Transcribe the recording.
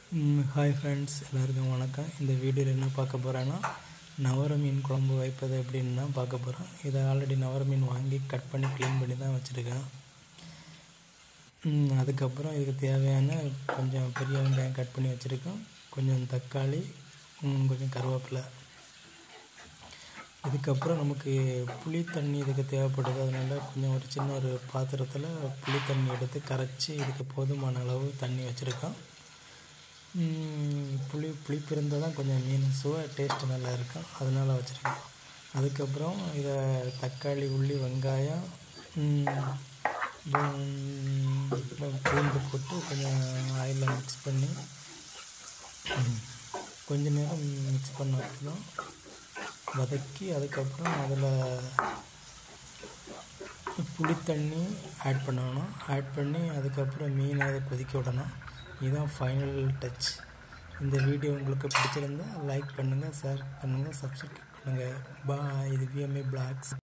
hi friends எல்லாருக்கும் வணக்கம் இந்த வீடியோவில் என்ன பார்க்க போகிறேன்னா நவர மீன் குழம்பு வைப்பது எப்படின்னு தான் பார்க்க போகிறோம் இதை ஆல்ரெடி நவர மீன் வாங்கி கட் பண்ணி க்ளீன் பண்ணி தான் வச்சுருக்கேன் ம், அதுக்கப்புறம் இதுக்கு தேவையான கொஞ்சம் பெரிய வெங்காயம் கட் பண்ணி வச்சுருக்கோம் கொஞ்சம் தக்காளி ம், கொஞ்சம் கருவேப்பிலை இதுக்கப்புறம் நமக்கு புளி தண்ணி இதுக்கு தேவைப்படுது அதனால் கொஞ்சம் ஒரு சின்ன ஒரு பாத்திரத்தில் புளி தண்ணி எடுத்து கரைச்சி இதுக்கு போதுமான அளவு தண்ணி வச்சுருக்கோம் ம், புளி புளிப்பு இருந்தால் தான் கொஞ்சம் மீன் சுவை டேஸ்ட்டு நல்லா இருக்கும் அதனால் வச்சுருக்கோம் அதுக்கப்புறம் இதை தக்காளி உள்ளி வெங்காயம் ம், ம், பூண்டு போட்டு கொஞ்சம் ஆயிலில் மிக்ஸ் பண்ணி கொஞ்ச நேரம் மிக்ஸ் பண்ண தான் வதக்கி அதுக்கப்புறம் அதில் புளி தண்ணி ஆட் பண்ணணும் ஆட் பண்ணி அதுக்கப்புறம் மீனை அதை கொதிக்க விடணும் இதுதான் ஃபைனல் டச் இந்த வீடியோ உங்களுக்கு பிடிச்சிருந்தா லைக் பண்ணுங்கள் ஷேர் பண்ணுங்கள் சப்ஸ்கிரைப் பண்ணுங்கள் பா இது விஎம்ஏ பிளாக்ஸ்